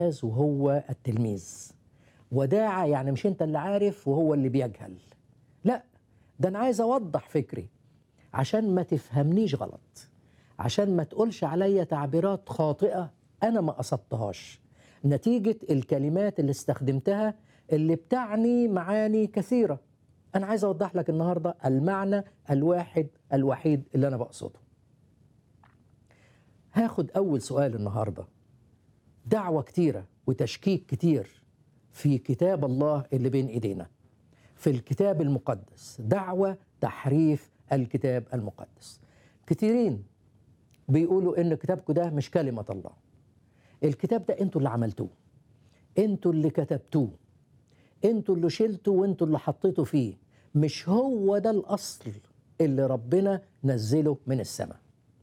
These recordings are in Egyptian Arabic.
وهو التلميذ وداعة يعني مش انت اللي عارف وهو اللي بيجهل لا ده انا عايز اوضح فكري عشان ما تفهمنيش غلط عشان ما تقولش عليا تعبيرات خاطئة انا ما قصدتهاش نتيجة الكلمات اللي استخدمتها اللي بتعني معاني كثيرة انا عايز اوضح لك النهاردة المعنى الواحد الوحيد اللي انا بقصده هاخد اول سؤال النهارده دعوة كتيرة وتشكيك كتير في كتاب الله اللي بين ايدينا في الكتاب المقدس دعوة تحريف الكتاب المقدس كتيرين بيقولوا ان كتابكم ده مش كلمة الله الكتاب ده انتوا اللي عملتوه انتوا اللي كتبتوه انتوا اللي شلتوا وانتوا اللي حطيتوا فيه مش هو ده الاصل اللي ربنا نزله من السماء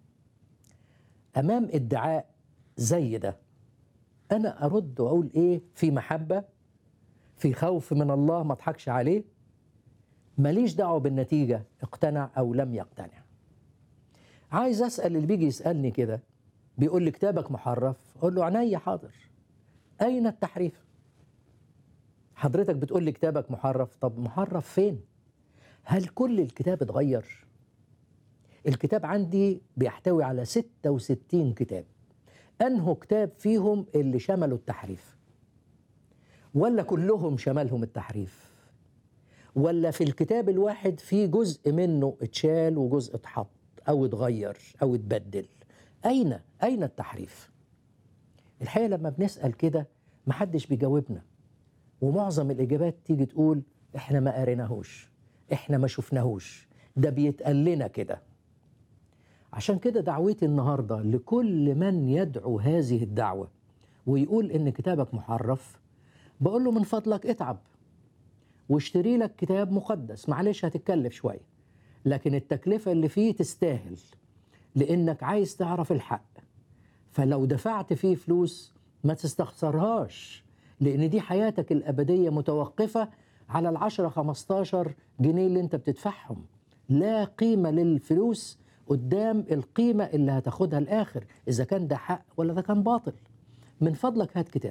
امام ادعاء زي ده انا ارد واقول ايه في محبه في خوف من الله ما اضحكش عليه ماليش دعوه بالنتيجه اقتنع او لم يقتنع عايز اسال اللي بيجي يسالني كده بيقول لي كتابك محرف اقول له عينيا حاضر اين التحريف حضرتك بتقول لي كتابك محرف طب محرف فين هل كل الكتاب اتغير الكتاب عندي بيحتوي على 66 كتاب أنه كتاب فيهم اللي شملوا التحريف ولا كلهم شملهم التحريف ولا في الكتاب الواحد في جزء منه اتشال وجزء اتحط أو اتغير أو اتبدل أين أين التحريف الحقيقة لما بنسأل كده محدش بيجاوبنا ومعظم الإجابات تيجي تقول إحنا ما قريناهوش إحنا ما شفناهوش ده بيتقال لنا كده عشان كده دعوتي النهارده لكل من يدعو هذه الدعوه ويقول ان كتابك محرف بقول له من فضلك اتعب واشتري لك كتاب مقدس معلش هتتكلف شويه لكن التكلفه اللي فيه تستاهل لانك عايز تعرف الحق فلو دفعت فيه فلوس ما تستخسرهاش لان دي حياتك الابديه متوقفه على العشرة 15 جنيه اللي انت بتدفعهم لا قيمه للفلوس قدام القيمة اللي هتاخدها الآخر إذا كان ده حق ولا ده كان باطل من فضلك هات كتاب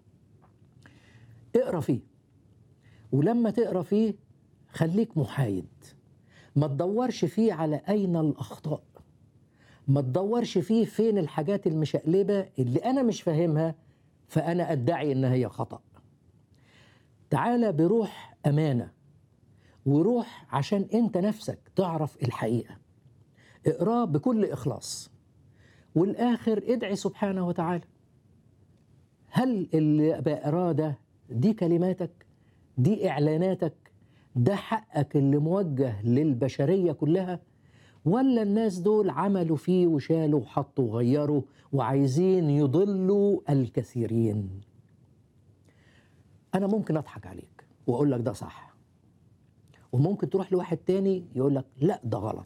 اقرا فيه ولما تقرا فيه خليك محايد ما تدورش فيه على أين الأخطاء ما تدورش فيه فين الحاجات المشقلبة اللي أنا مش فاهمها فأنا أدعي إن هي خطأ تعالى بروح أمانة وروح عشان أنت نفسك تعرف الحقيقة اقراه بكل إخلاص والآخر ادعي سبحانه وتعالى هل اللي بقراه ده دي كلماتك دي إعلاناتك ده حقك اللي موجه للبشرية كلها ولا الناس دول عملوا فيه وشالوا وحطوا وغيروا وعايزين يضلوا الكثيرين أنا ممكن أضحك عليك وأقول لك ده صح وممكن تروح لواحد تاني يقول لك لا ده غلط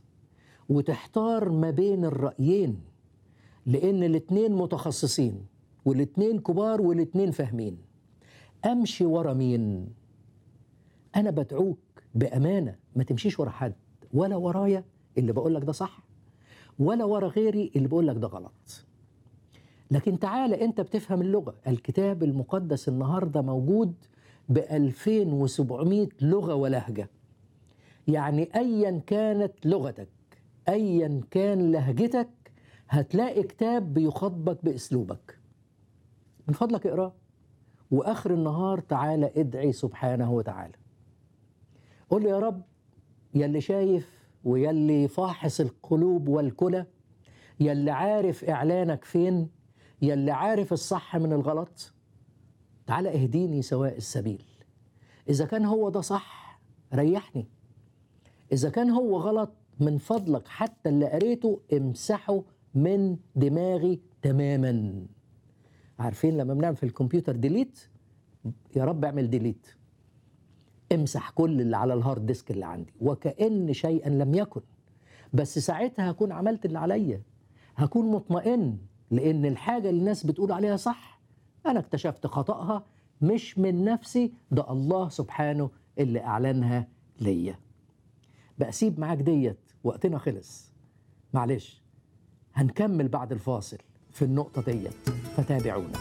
وتحتار ما بين الرأيين لأن الاتنين متخصصين والاتنين كبار والاتنين فاهمين أمشي ورا مين؟ أنا بدعوك بأمانة ما تمشيش ورا حد ولا ورايا اللي بقول لك ده صح ولا ورا غيري اللي بقول لك ده غلط لكن تعالى أنت بتفهم اللغة الكتاب المقدس النهاردة موجود ب 2700 لغة ولهجة يعني أيا كانت لغتك ايا كان لهجتك هتلاقي كتاب بيخاطبك باسلوبك من فضلك اقراه واخر النهار تعالى ادعي سبحانه وتعالى قول له يا رب يلي شايف ويلي فاحص القلوب والكلى يلي عارف اعلانك فين يلي عارف الصح من الغلط تعالى اهديني سواء السبيل اذا كان هو ده صح ريحني اذا كان هو غلط من فضلك حتى اللي قريته امسحه من دماغي تماما عارفين لما بنعمل في الكمبيوتر ديليت يا رب اعمل ديليت امسح كل اللي على الهارد ديسك اللي عندي وكأن شيئا لم يكن بس ساعتها هكون عملت اللي عليا هكون مطمئن لان الحاجه اللي الناس بتقول عليها صح انا اكتشفت خطأها مش من نفسي ده الله سبحانه اللي اعلنها ليا بقى سيب معاك ديت وقتنا خلص معلش هنكمل بعد الفاصل في النقطة ديت فتابعونا